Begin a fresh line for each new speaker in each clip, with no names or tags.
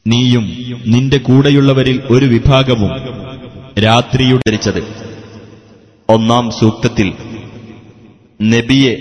നീയും നിന്റെ കൂടെയുള്ളവരിൽ ഒരു വിഭാഗവും രാത്രിയുടെ ധരിച്ചത് ഒന്നാം സൂക്തത്തിൽ നബിയെ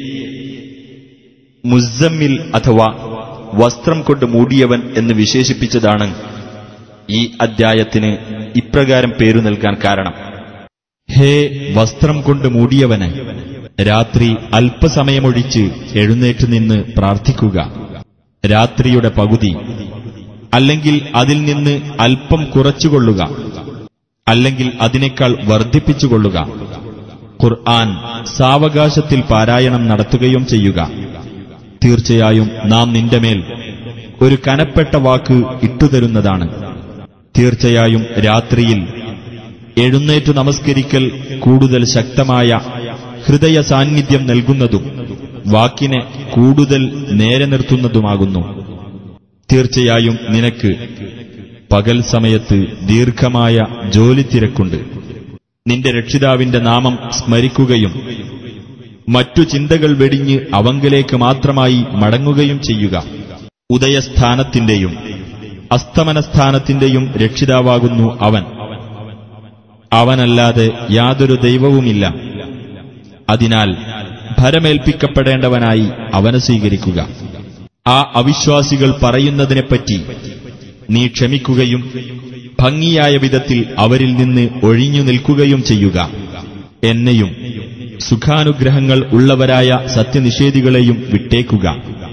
മുസമ്മിൽ അഥവാ വസ്ത്രം കൊണ്ട് മൂടിയവൻ എന്ന് വിശേഷിപ്പിച്ചതാണ് ഈ അദ്ധ്യായത്തിന് ഇപ്രകാരം പേരു നൽകാൻ കാരണം ഹേ വസ്ത്രം കൊണ്ട് മൂടിയവന് രാത്രി അല്പസമയമൊഴിച്ച് എഴുന്നേറ്റ് നിന്ന് പ്രാർത്ഥിക്കുക രാത്രിയുടെ പകുതി അല്ലെങ്കിൽ അതിൽ നിന്ന് അല്പം കുറച്ചുകൊള്ളുക അല്ലെങ്കിൽ അതിനേക്കാൾ വർദ്ധിപ്പിച്ചുകൊള്ളുക ഖുർആൻ സാവകാശത്തിൽ പാരായണം നടത്തുകയും ചെയ്യുക തീർച്ചയായും നാം നിന്റെ മേൽ ഒരു കനപ്പെട്ട വാക്ക് ഇട്ടുതരുന്നതാണ് തീർച്ചയായും രാത്രിയിൽ എഴുന്നേറ്റു നമസ്കരിക്കൽ കൂടുതൽ ശക്തമായ ഹൃദയ സാന്നിധ്യം നൽകുന്നതും വാക്കിനെ കൂടുതൽ നേരെ നിർത്തുന്നതുമാകുന്നു തീർച്ചയായും നിനക്ക് പകൽ സമയത്ത് ദീർഘമായ ജോലി തിരക്കുണ്ട് നിന്റെ രക്ഷിതാവിന്റെ നാമം സ്മരിക്കുകയും മറ്റു ചിന്തകൾ വെടിഞ്ഞ് അവങ്കലേക്ക് മാത്രമായി മടങ്ങുകയും ചെയ്യുക ഉദയസ്ഥാനത്തിന്റെയും അസ്തമനസ്ഥാനത്തിന്റെയും രക്ഷിതാവാകുന്നു അവൻ അവനല്ലാതെ യാതൊരു ദൈവവുമില്ല അതിനാൽ ഭരമേൽപ്പിക്കപ്പെടേണ്ടവനായി അവനെ സ്വീകരിക്കുക ആ അവിശ്വാസികൾ പറയുന്നതിനെപ്പറ്റി നീ ക്ഷമിക്കുകയും ഭംഗിയായ വിധത്തിൽ അവരിൽ നിന്ന് ഒഴിഞ്ഞു നിൽക്കുകയും ചെയ്യുക എന്നെയും സുഖാനുഗ്രഹങ്ങൾ ഉള്ളവരായ സത്യനിഷേധികളെയും വിട്ടേക്കുക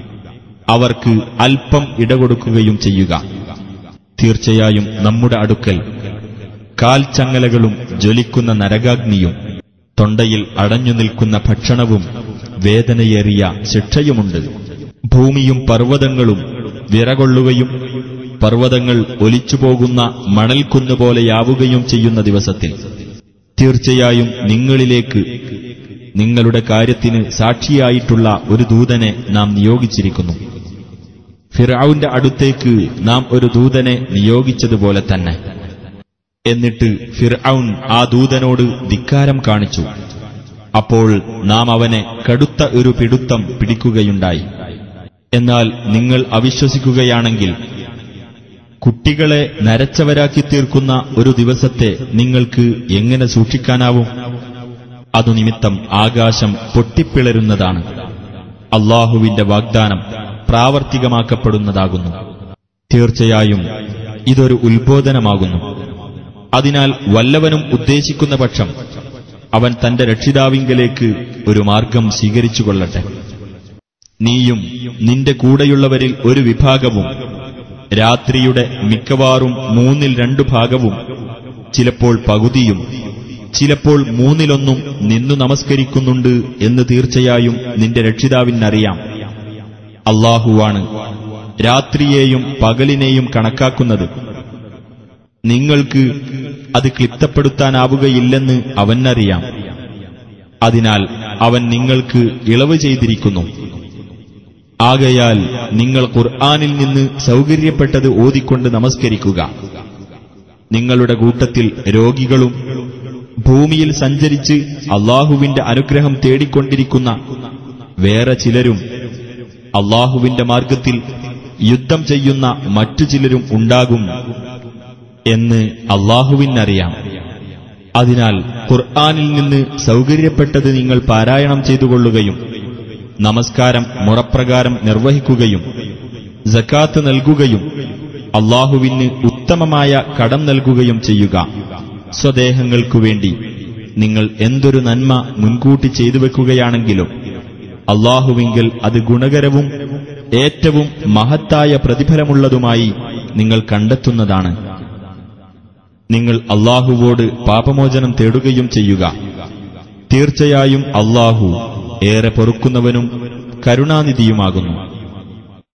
അവർക്ക് അല്പം ഇടകൊടുക്കുകയും ചെയ്യുക തീർച്ചയായും നമ്മുടെ അടുക്കൽ കാൽച്ചങ്ങലകളും ജ്വലിക്കുന്ന നരകാഗ്നിയും തൊണ്ടയിൽ അടഞ്ഞു നിൽക്കുന്ന ഭക്ഷണവും വേദനയേറിയ ശിക്ഷയുമുണ്ട് ഭൂമിയും പർവ്വതങ്ങളും വിറകൊള്ളുകയും പർവ്വതങ്ങൾ ഒലിച്ചുപോകുന്ന മണൽക്കുന്നുപോലെയാവുകയും ചെയ്യുന്ന ദിവസത്തിൽ തീർച്ചയായും നിങ്ങളിലേക്ക് നിങ്ങളുടെ കാര്യത്തിന് സാക്ഷിയായിട്ടുള്ള ഒരു ദൂതനെ നാം നിയോഗിച്ചിരിക്കുന്നു ഫിറൌന്റെ അടുത്തേക്ക് നാം ഒരു ദൂതനെ നിയോഗിച്ചതുപോലെ തന്നെ എന്നിട്ട് ഫിർഔൻ ആ ദൂതനോട് ധിക്കാരം കാണിച്ചു അപ്പോൾ നാം അവനെ കടുത്ത ഒരു പിടുത്തം പിടിക്കുകയുണ്ടായി എന്നാൽ നിങ്ങൾ അവിശ്വസിക്കുകയാണെങ്കിൽ കുട്ടികളെ നരച്ചവരാക്കി തീർക്കുന്ന ഒരു ദിവസത്തെ നിങ്ങൾക്ക് എങ്ങനെ സൂക്ഷിക്കാനാവും അതു നിമിത്തം ആകാശം പൊട്ടിപ്പിളരുന്നതാണ് അള്ളാഹുവിന്റെ വാഗ്ദാനം പ്രാവർത്തികമാക്കപ്പെടുന്നതാകുന്നു തീർച്ചയായും ഇതൊരു ഉത്ബോധനമാകുന്നു അതിനാൽ വല്ലവനും ഉദ്ദേശിക്കുന്ന പക്ഷം അവൻ തന്റെ രക്ഷിതാവിങ്കലേക്ക് ഒരു മാർഗം സ്വീകരിച്ചുകൊള്ളട്ടെ നീയും നിന്റെ കൂടെയുള്ളവരിൽ ഒരു വിഭാഗവും രാത്രിയുടെ മിക്കവാറും മൂന്നിൽ രണ്ടു ഭാഗവും ചിലപ്പോൾ പകുതിയും ചിലപ്പോൾ മൂന്നിലൊന്നും നിന്നു നമസ്കരിക്കുന്നുണ്ട് എന്ന് തീർച്ചയായും നിന്റെ രക്ഷിതാവിനറിയാം അള്ളാഹുവാണ് രാത്രിയെയും പകലിനെയും കണക്കാക്കുന്നത് നിങ്ങൾക്ക് അത് ക്ലിപ്തപ്പെടുത്താനാവുകയില്ലെന്ന് അവനറിയാം അതിനാൽ അവൻ നിങ്ങൾക്ക് ഇളവ് ചെയ്തിരിക്കുന്നു ആകയാൽ നിങ്ങൾ ഖുർആാനിൽ നിന്ന് സൗകര്യപ്പെട്ടത് ഓതിക്കൊണ്ട് നമസ്കരിക്കുക നിങ്ങളുടെ കൂട്ടത്തിൽ രോഗികളും ഭൂമിയിൽ സഞ്ചരിച്ച് അള്ളാഹുവിന്റെ അനുഗ്രഹം തേടിക്കൊണ്ടിരിക്കുന്ന വേറെ ചിലരും അള്ളാഹുവിന്റെ മാർഗത്തിൽ യുദ്ധം ചെയ്യുന്ന മറ്റു ചിലരും ഉണ്ടാകും എന്ന് അള്ളാഹുവിനറിയാം അതിനാൽ ഖുർആാനിൽ നിന്ന് സൗകര്യപ്പെട്ടത് നിങ്ങൾ പാരായണം ചെയ്തുകൊള്ളുകയും നമസ്കാരം മുറപ്രകാരം നിർവഹിക്കുകയും ജക്കാത്ത് നൽകുകയും അള്ളാഹുവിന് ഉത്തമമായ കടം നൽകുകയും ചെയ്യുക സ്വദേഹങ്ങൾക്കു വേണ്ടി നിങ്ങൾ എന്തൊരു നന്മ മുൻകൂട്ടി ചെയ്തു വെക്കുകയാണെങ്കിലും അള്ളാഹുവിങ്കൽ അത് ഗുണകരവും ഏറ്റവും മഹത്തായ പ്രതിഫലമുള്ളതുമായി നിങ്ങൾ കണ്ടെത്തുന്നതാണ് നിങ്ങൾ അള്ളാഹുവോട് പാപമോചനം തേടുകയും ചെയ്യുക തീർച്ചയായും അള്ളാഹു ഏറെ പൊറുക്കുന്നവനും കരുണാനിധിയുമാകുന്നു